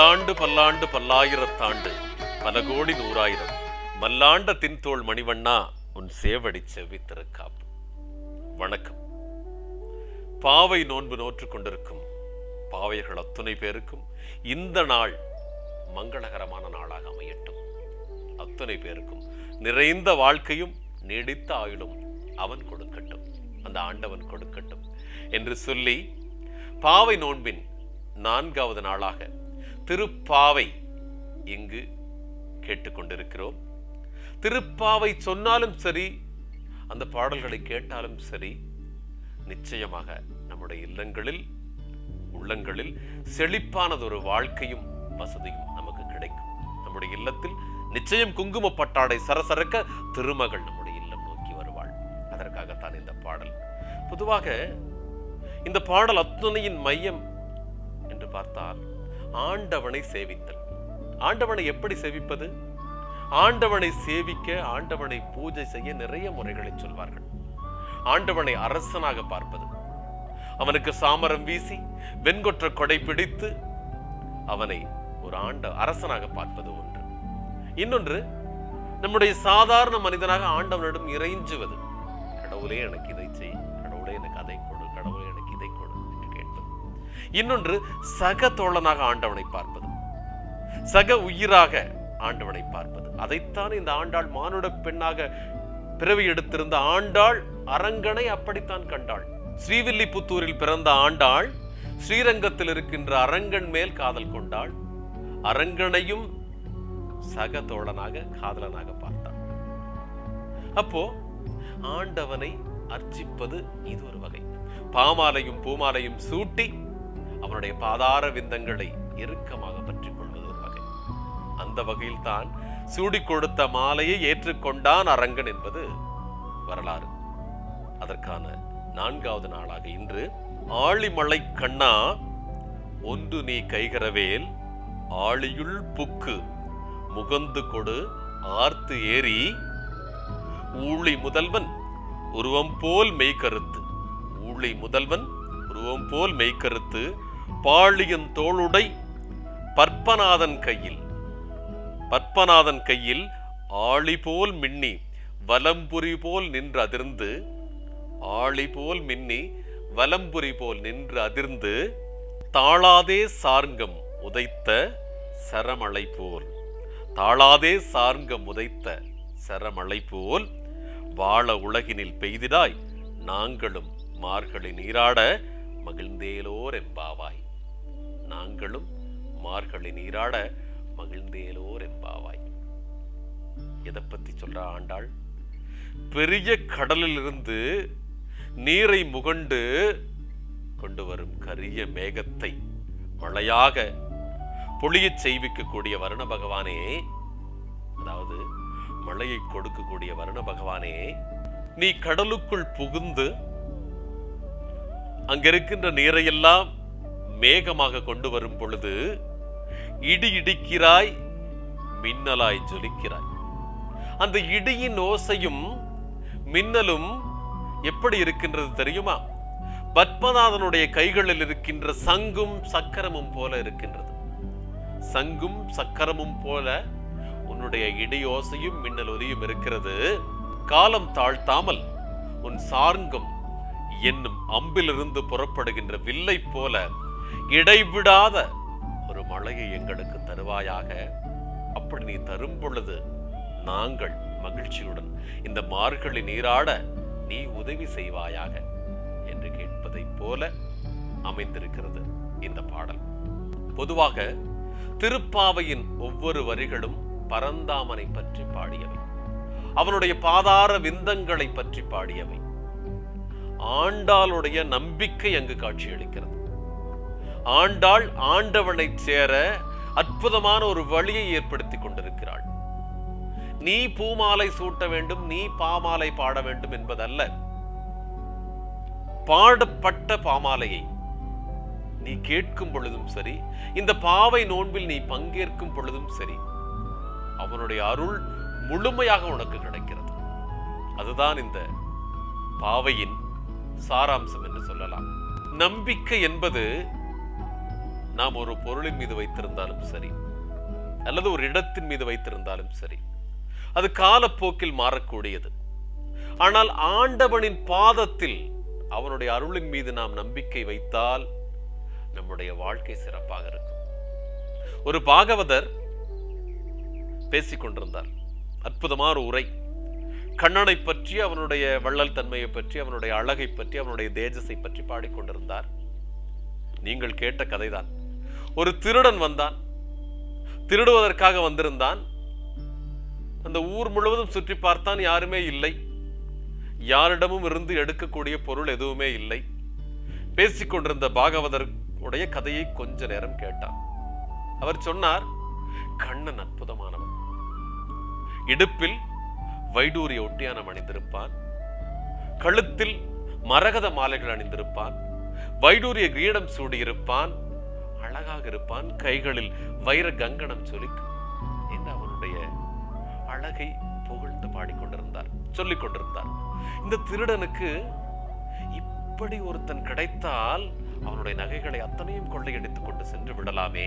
பல்லாண்டு பல்லாண்டு பல்லாயிரத்தாண்டு பல கோடி நூறாயிரம் மல்லாண்ட தின்தோள் மணிவண்ணா உன் சேவடி செவ்வி திருக்காப்பு வணக்கம் பாவை நோன்பு நோற்றுக் கொண்டிருக்கும் பாவையர்கள் அத்துணை பேருக்கும் இந்த நாள் மங்களகரமான நாளாக அமையட்டும் அத்துணை பேருக்கும் நிறைந்த வாழ்க்கையும் நீடித்த ஆயுளும் அவன் கொடுக்கட்டும் அந்த ஆண்டவன் கொடுக்கட்டும் என்று சொல்லி பாவை நோன்பின் நான்காவது நாளாக திருப்பாவை இங்கு கேட்டுக்கொண்டிருக்கிறோம் திருப்பாவை சொன்னாலும் சரி அந்த பாடல்களை கேட்டாலும் சரி நிச்சயமாக நம்முடைய இல்லங்களில் உள்ளங்களில் செழிப்பானதொரு வாழ்க்கையும் வசதியும் நமக்கு கிடைக்கும் நம்முடைய இல்லத்தில் நிச்சயம் குங்கும பட்டாடை சரசரக்க திருமகள் நம்முடைய இல்லம் நோக்கி வருவாள் அதற்காகத்தான் இந்த பாடல் பொதுவாக இந்த பாடல் அத்துணையின் மையம் என்று பார்த்தால் ஆண்டவனை சேவித்தல் ஆண்டவனை எப்படி சேவிப்பது ஆண்டவனை சேவிக்க ஆண்டவனை பூஜை செய்ய நிறைய முறைகளை சொல்வார்கள் ஆண்டவனை அரசனாக பார்ப்பது அவனுக்கு சாமரம் வீசி வெண்கொற்ற கொடை பிடித்து அவனை ஒரு ஆண்ட அரசனாக பார்ப்பது ஒன்று இன்னொன்று நம்முடைய சாதாரண மனிதனாக ஆண்டவனிடம் இறைஞ்சுவது கடவுளே எனக்கு இதை செய் கடவுளே எனக்கு அதை கொடு கடவுளே எனக்கு இதை கொடு என்று கேட்பது இன்னொன்று சக தோழனாக ஆண்டவனை பார்ப்பது சக உயிராக ஆண்டவனை பார்ப்பது அதைத்தான் இந்த ஆண்டாள் மானுட பெண்ணாக பிறவி எடுத்திருந்த ஆண்டாள் அரங்கனை அப்படித்தான் கண்டாள் ஸ்ரீவில்லிபுத்தூரில் பிறந்த ஆண்டாள் ஸ்ரீரங்கத்தில் இருக்கின்ற அரங்கன் மேல் காதல் கொண்டாள் அரங்கனையும் சக தோழனாக காதலனாக பார்த்தாள் அப்போ ஆண்டவனை அர்ச்சிப்பது இது ஒரு வகை பாமாலையும் பூமாலையும் சூட்டி அவனுடைய பாதார விந்தங்களை இறுக்கமாக பற்றிக் கொள்வது ஒரு வகை அந்த வகையில் தான் சூடி கொடுத்த மாலையை ஏற்றுக்கொண்டான் அரங்கன் என்பது வரலாறு அதற்கான நான்காவது நாளாக இன்று ஆழிமலை கண்ணா ஒன்று நீ கைகரவேல் ஆழியுள் புக்கு முகந்து கொடு ஆர்த்து ஏறி ஊழி முதல்வன் உருவம் போல் மெய்கருத்து ஊழி முதல்வன் உருவம் போல் மெய்கருத்து பாழியன் தோளுடை பற்பநாதன் கையில் பற்பநாதன் கையில் ஆழி போல் மின்னி வலம்புரி போல் நின்று அதிர்ந்து ஆழி போல் மின்னி வலம்புரி போல் நின்று அதிர்ந்து தாளாதே சார்ங்கம் உதைத்த சரமழை போல் தாளாதே சார்ங்கம் உதைத்த சரமழை போல் வாழ உலகினில் பெய்திடாய் நாங்களும் மார்கழி நீராட மகிழ்ந்தேலோர் எம்பாவாய் நாங்களும் மார்கழி நீராட மகிழ்ந்தேலோர் எம்பாவாய் எதை பத்தி சொல்ற ஆண்டாள் பெரிய கடலிலிருந்து நீரை முகண்டு கொண்டு வரும் கரிய மேகத்தை மழையாக பொழியச் செய்விக்கக்கூடிய வருண பகவானே அதாவது மழையை கொடுக்கக்கூடிய வருண பகவானே நீ கடலுக்குள் புகுந்து அங்கிருக்கின்ற நீரையெல்லாம் மேகமாக கொண்டு வரும் பொழுது இடி இடிக்கிறாய் மின்னலாய் ஜொலிக்கிறாய் அந்த இடியின் ஓசையும் மின்னலும் எப்படி இருக்கின்றது தெரியுமா பத்மநாதனுடைய கைகளில் இருக்கின்ற சங்கும் சக்கரமும் போல இருக்கின்றது சங்கும் சக்கரமும் போல உன்னுடைய இடியோசையும் மின்னல் ஒலியும் இருக்கிறது காலம் தாழ்த்தாமல் உன் சார்ங்கம் என்னும் அம்பிலிருந்து புறப்படுகின்ற வில்லை போல இடைவிடாத ஒரு மழையை எங்களுக்கு தருவாயாக அப்படி நீ தரும் பொழுது நாங்கள் மகிழ்ச்சியுடன் இந்த மார்கழி நீராட நீ உதவி செய்வாயாக என்று கேட்பதைப் போல அமைந்திருக்கிறது இந்த பாடல் பொதுவாக திருப்பாவையின் ஒவ்வொரு வரிகளும் பரந்தாமனை பற்றி பாடியவை அவனுடைய பாதார விந்தங்களை பற்றி பாடியவை ஆண்டாளுடைய நம்பிக்கை அங்கு காட்சியளிக்கிறது ஆண்டாள் ஆண்டவனை சேர அற்புதமான ஒரு வழியை ஏற்படுத்தி கொண்டிருக்கிறாள் நீ பூமாலை சூட்ட வேண்டும் நீ பாமாலை பாட வேண்டும் என்பதல்ல பாடப்பட்ட பாமாலையை நீ கேட்கும் பொழுதும் சரி இந்த பாவை நோன்பில் நீ பங்கேற்கும் பொழுதும் சரி அவனுடைய அருள் முழுமையாக உனக்கு கிடைக்கிறது அதுதான் இந்த பாவையின் சாராம்சம் என்று சொல்லலாம் நம்பிக்கை என்பது நாம் ஒரு பொருளின் மீது வைத்திருந்தாலும் சரி அல்லது ஒரு இடத்தின் மீது வைத்திருந்தாலும் சரி அது காலப்போக்கில் மாறக்கூடியது ஆனால் ஆண்டவனின் பாதத்தில் அவனுடைய அருளின் மீது நாம் நம்பிக்கை வைத்தால் நம்முடைய வாழ்க்கை சிறப்பாக இருக்கும் ஒரு பாகவதர் பேசிக் கொண்டிருந்தார் அற்புதமான ஒரு உரை கண்ணனை பற்றி அவனுடைய வள்ளல் தன்மையை பற்றி அவனுடைய அழகை பற்றி அவனுடைய தேஜஸை பற்றி பாடிக்கொண்டிருந்தார் நீங்கள் கேட்ட கதைதான் ஒரு திருடன் வந்தான் திருடுவதற்காக வந்திருந்தான் அந்த ஊர் முழுவதும் சுற்றி பார்த்தான் யாருமே இல்லை யாரிடமும் இருந்து எடுக்கக்கூடிய பொருள் எதுவுமே இல்லை பேசிக் கொண்டிருந்த பாகவதர் உடைய கதையை கொஞ்ச நேரம் கேட்டான் அவர் சொன்னார் கண்ணன் அற்புதமானவன் இடுப்பில் வைடூரிய ஒட்டியானம் அணிந்திருப்பான் கழுத்தில் மரகத மாலைகள் அணிந்திருப்பான் வைடூரிய கிரீடம் சூடியிருப்பான் அழகாக இருப்பான் கைகளில் வைர கங்கணம் சொலிக்கும் என்று அவனுடைய அழகை புகழ்ந்து பாடிக்கொண்டிருந்தார் சொல்லிக் கொண்டிருந்தார் இந்த திருடனுக்கு இப்படி ஒருத்தன் கிடைத்தால் அவனுடைய நகைகளை அத்தனையும் கொள்ளையடித்துக் கொண்டு சென்று விடலாமே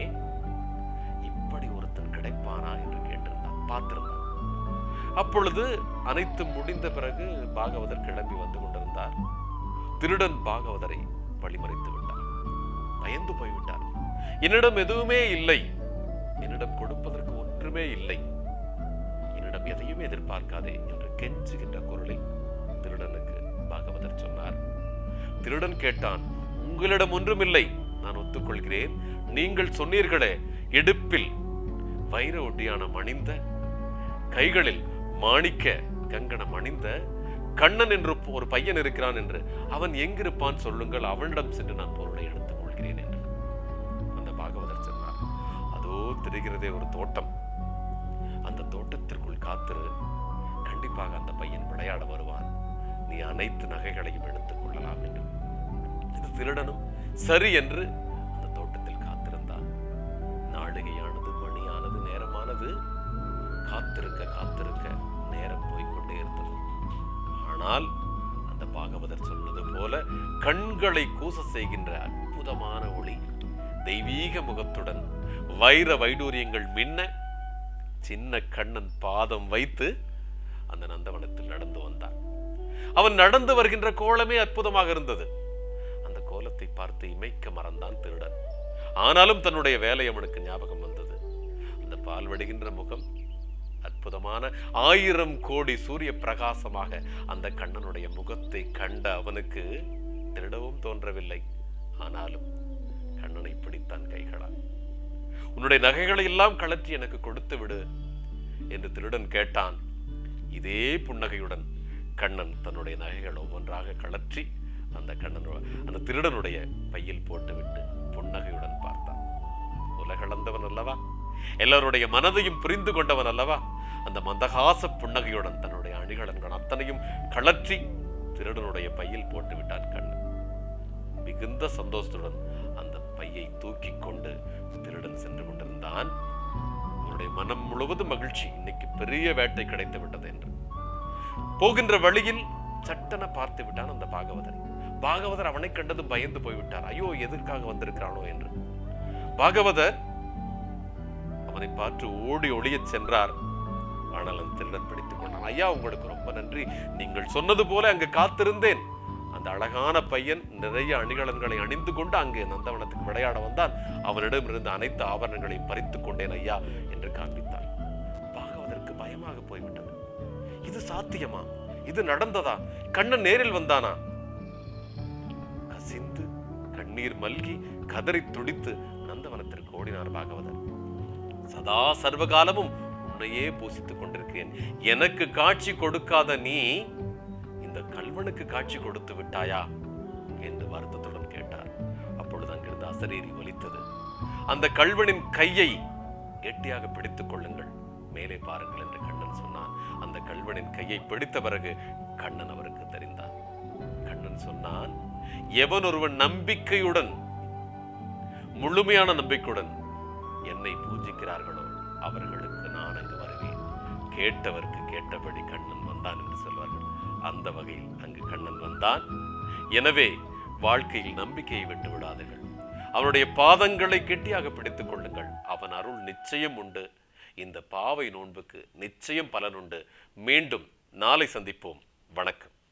இப்படி ஒருத்தன் கிடைப்பானா என்று கேட்டிருந்தான் பார்த்திருந்தான் அப்பொழுது அனைத்து முடிந்த பிறகு பாகவதர் கிளம்பி வந்து கொண்டிருந்தார் திருடன் பாகவதரை வழிமறைத்து விட்டார் பயந்து போய்விட்டார் என்னிடம் எதுவுமே இல்லை என்னிடம் கொடுப்பதற்கு ஒன்றுமே இல்லை என்னிடம் எதையும் எதிர்பார்க்காதே என்று கெஞ்சுகின்ற குரலில் திருடனுக்கு பாகவதர் சொன்னார் திருடன் கேட்டான் உங்களிடம் ஒன்றுமில்லை நான் ஒத்துக்கொள்கிறேன் நீங்கள் சொன்னீர்களே இடுப்பில் வைர ஒட்டியானம் அணிந்த கைகளில் மாணிக்க கங்கணம் அணிந்த கண்ணன் என்று ஒரு பையன் இருக்கிறான் என்று அவன் எங்கிருப்பான் சொல்லுங்கள் அவனிடம் சென்று நான் பொருளை எடுத்துக் கொள்கிறேன் என்று அந்த பாகவதர் சொன்னார் அதோ தெரிகிறதே ஒரு தோட்டம் அந்த தோட்டத்திற்குள் காத்திரு கண்டிப்பாக அந்த பையன் விளையாட வருவான் நீ அனைத்து நகைகளையும் எடுத்துக் கொள்ளலாம் என்று இந்த திருடனும் சரி என்று அந்த தோட்டத்தில் காத்திருந்தான் நாளிகையானது மணியானது நேரமானது காத்திருக்க காத்திருக்க நேரம் போய்க்கொண்டே இருந்தது ஆனால் அந்த பாகவதர் சொன்னது போல கண்களை கூச செய்கின்ற அற்புதமான ஒளி தெய்வீக முகத்துடன் வைர வைடூரியங்கள் மின்ன சின்ன கண்ணன் பாதம் வைத்து அந்த நந்தவனத்தில் நடந்து வந்தான் அவன் நடந்து வருகின்ற கோலமே அற்புதமாக இருந்தது அந்த கோலத்தை பார்த்து இமைக்க மறந்தான் திருடன் ஆனாலும் தன்னுடைய வேலை அவனுக்கு ஞாபகம் வந்தது அந்த பால் வடிகின்ற முகம் அற்புதமான ஆயிரம் கோடி சூரிய பிரகாசமாக அந்த கண்ணனுடைய முகத்தை கண்ட அவனுக்கு திருடவும் தோன்றவில்லை ஆனாலும் கண்ணனை பிடித்தான் கைகளால் உன்னுடைய நகைகளை எல்லாம் கழற்றி எனக்கு கொடுத்து விடு என்று திருடன் கேட்டான் இதே புன்னகையுடன் கண்ணன் தன்னுடைய நகைகள் ஒவ்வொன்றாக கழற்றி அந்த கண்ணன் அந்த திருடனுடைய பையில் போட்டுவிட்டு புன்னகையுடன் பார்த்தான் உலகளந்தவன் அல்லவா எல்லாருடைய மனதையும் புரிந்து கொண்டவன் அல்லவா அந்த மந்தகாச புன்னகையுடன் தன்னுடைய அணிகலன்கள் அத்தனையும் கழற்றி திருடனுடைய பையில் போட்டு விட்டான் கண்ணன் மிகுந்த சந்தோஷத்துடன் அந்த பையை தூக்கி கொண்டு திருடன் சென்று கொண்டிருந்தான் அவனுடைய மனம் முழுவதும் மகிழ்ச்சி இன்னைக்கு பெரிய வேட்டை கிடைத்து விட்டது என்று போகின்ற வழியில் சட்டென பார்த்து விட்டான் அந்த பாகவதர் பாகவதர் அவனை கண்டதும் பயந்து போய்விட்டார் ஐயோ எதற்காக வந்திருக்கிறானோ என்று பாகவதர் அவனை பார்த்து ஓடி ஒளியச் சென்றார் ஆனால் அந்த திருடன் பிடித்துக் கொண்டான் ஐயா உங்களுக்கு ரொம்ப நன்றி நீங்கள் சொன்னது போல அங்கு காத்திருந்தேன் அந்த அழகான பையன் நிறைய அணிகலன்களை அணிந்து கொண்டு அங்கு நந்தவனத்துக்கு விளையாட வந்தான் அவனிடம் இருந்த அனைத்து ஆபரணங்களையும் பறித்துக் கொண்டேன் ஐயா என்று காண்பித்தார் பாகவதற்கு பயமாக போய்விட்டது இது சாத்தியமா இது நடந்ததா கண்ணன் நேரில் வந்தானா கசிந்து கண்ணீர் மல்கி கதறி துடித்து நந்தவனத்திற்கு ஓடினார் பாகவதர் சதா சர்வகாலமும் உன்னையே பூசித்துக் கொண்டிருக்கிறேன் எனக்கு காட்சி கொடுக்காத நீ இந்த கல்வனுக்கு காட்சி கொடுத்து விட்டாயா என்று வருத்தத்துடன் கேட்டார் அப்பொழுது அங்கிருந்து அசரீரி ஒலித்தது அந்த கல்வனின் கையை கெட்டியாக பிடித்துக் கொள்ளுங்கள் மேலே பாருங்கள் என்று கண்ணன் சொன்னான் அந்த கல்வனின் கையை பிடித்த பிறகு கண்ணன் அவருக்கு தெரிந்தான் கண்ணன் சொன்னான் எவன் ஒருவன் நம்பிக்கையுடன் முழுமையான நம்பிக்கையுடன் என்னை பூஜிக்கிறார்களோ அவர்களுக்கு நான் அங்கு வருவேன் கேட்டவருக்கு கேட்டபடி கண்ணன் வந்தான் என்று சொல்வார்கள் அந்த வகையில் அங்கு கண்ணன் வந்தான் எனவே வாழ்க்கையில் நம்பிக்கையை விட்டு விடாதீர்கள் அவனுடைய பாதங்களை கெட்டியாக பிடித்துக் கொள்ளுங்கள் அவன் அருள் நிச்சயம் உண்டு இந்த பாவை நோன்புக்கு நிச்சயம் பலனுண்டு மீண்டும் நாளை சந்திப்போம் வணக்கம்